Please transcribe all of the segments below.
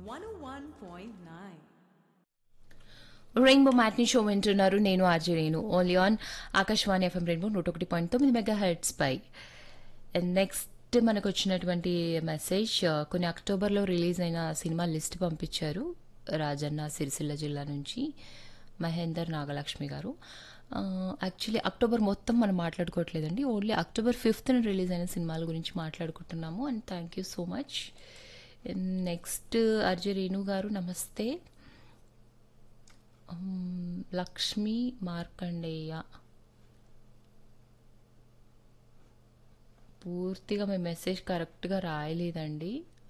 101.9. Rainbow matinee show వింటున్నారు నేను RJ Renu only on Akashvani FM rainbow నూట ఒకటి పాయింట్ తొమ్మిది మెగా హెడ్స్ పై నెక్స్ట్ మనకు వచ్చినటువంటి మెసేజ్ ఆ, కొన్ని అక్టోబర్లో రిలీజ్ అయిన సినిమా లిస్ట్ పంపించారు రాజన్న సిరిసిల్ల జిల్లా నుంచి మహేందర్ నాగలక్ష్మి గారు యాక్చువల్లీ అక్టోబర్ మొత్తం మనం మాట్లాడుకోవట్లేదండి ఓన్లీ అక్టోబర్ ఫిఫ్త్న రిలీజ్ అయిన సినిమాల గురించి మాట్లాడుకుంటున్నాము and thank you so much next RJ Renu గారు నమస్తే ఉమ్, లక్ష్మి మార్కండేయ పూర్తిగా మీ మెసేజ్ కరెక్ట్గా రాయలేదండి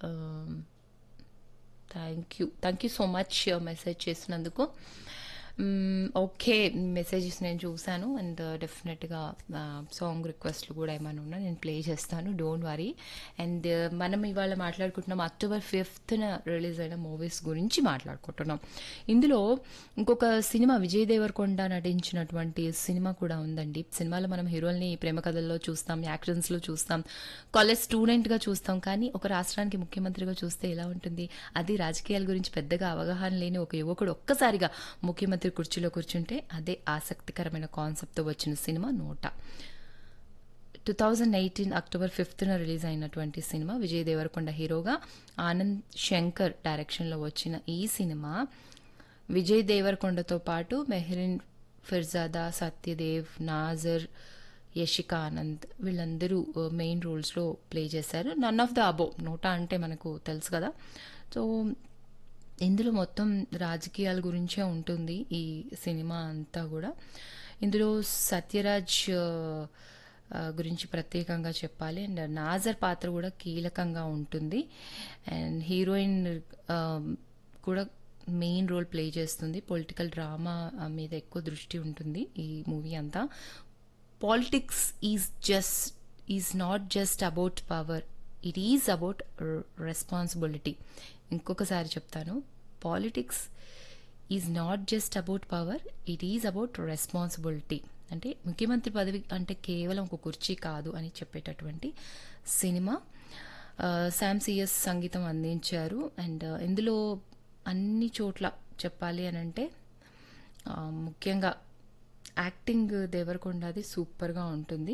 thank you thank you so much message చేసినందుకు మ్మ్, ఓకే మెసేజెస్ నేను చూశాను అండ్ డెఫినెట్గా సాంగ్ రిక్వెస్ట్లు కూడా ఏమైనా ఉన్నా నేను ప్లే చేస్తాను డోంట్ వరీ అండ్ మనం ఇవాళ మాట్లాడుకుంటున్నాం అక్టోబర్ ఫిఫ్త్న రిలీజ్ అయిన మూవీస్ గురించి మాట్లాడుకుంటున్నాం ఇందులో ఇంకొక సినిమా విజయ్ దేవరకొండ నటించినటువంటి సినిమా కూడా ఉందండి సినిమాలో మనం హీరోల్ని ప్రేమ కథల్లో చూస్తాం యాక్షన్స్లో చూస్తాం కాలేజ్ స్టూడెంట్గా చూస్తాం కానీ ఒక రాష్ట్రానికి ముఖ్యమంత్రిగా చూస్తే ఎలా ఉంటుంది అది రాజకీయాల గురించి పెద్దగా అవగాహన లేని ఒక యువకుడు ఒక్కసారిగా ముఖ్యమంత్రి కుర్చీలో కూర్చుంటే అదే ఆసక్తికరమైన కాన్సెప్ట్తో వచ్చిన సినిమా నోట టూ థౌజండ్ ఎయిటీన్ అక్టోబర్ ఫిఫ్త్న రిలీజ్ అయినటువంటి సినిమా విజయ్ దేవరకొండ హీరోగా ఆనంద్ శంకర్ డైరెక్షన్లో వచ్చిన ఈ సినిమా విజయ్ దేవరకొండతో పాటు మెహరిన్ ఫిర్జాదా సత్యదేవ్ నాజర్ యషిక ఆనంద్ వీళ్ళందరూ మెయిన్ రోల్స్లో ప్లే చేశారు నన్ ఆఫ్ ద అబో నోటా అంటే మనకు తెలుసు కదా సో ఇందులో మొత్తం రాజకీయాల గురించే ఉంటుంది ఈ సినిమా అంతా కూడా ఇందులో సత్యరాజ్ ఆ, ఆ, గురించి ప్రత్యేకంగా చెప్పాలి అండ్ నాజర్ పాత్ర కూడా కీలకంగా ఉంటుంది అండ్ హీరోయిన్ ఆ, కూడా మెయిన్ రోల్ ప్లే చేస్తుంది పొలిటికల్ డ్రామా మీద ఎక్కువ దృష్టి ఉంటుంది ఈ మూవీ అంతా politics is just is not just about power it is about responsibility ఇంకొకసారి చెప్తాను politics is not just about power it is about responsibility అంటే ముఖ్యమంత్రి పదవి అంటే కేవలం ఒక కుర్చీ కాదు అని చెప్పేటటువంటి సినిమా ఆ, శామ్ సిఎస్ సంగీతం అందించారు అండ్ ఇందులో అన్ని చోట్ల చెప్పాలి అని అంటే ఆ, ముఖ్యంగా యాక్టింగ్ దేవరకొండది సూపర్గా ఉంటుంది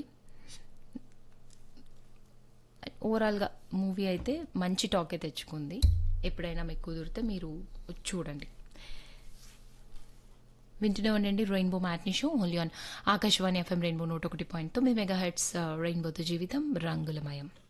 ఓవరాల్గా మూవీ అయితే మంచి టాకే తెచ్చుకుంది ఎప్పుడైనా మీకు కుదిరితే మీరు చూడండి వింటూనే ఉండండి rainbow matinee show only on Akashvani FM rainbow నూట ఒకటి పాయింట్ తొమ్మిది మెగా హెడ్స్ రెయిన్బోతో జీవితం రంగులమయం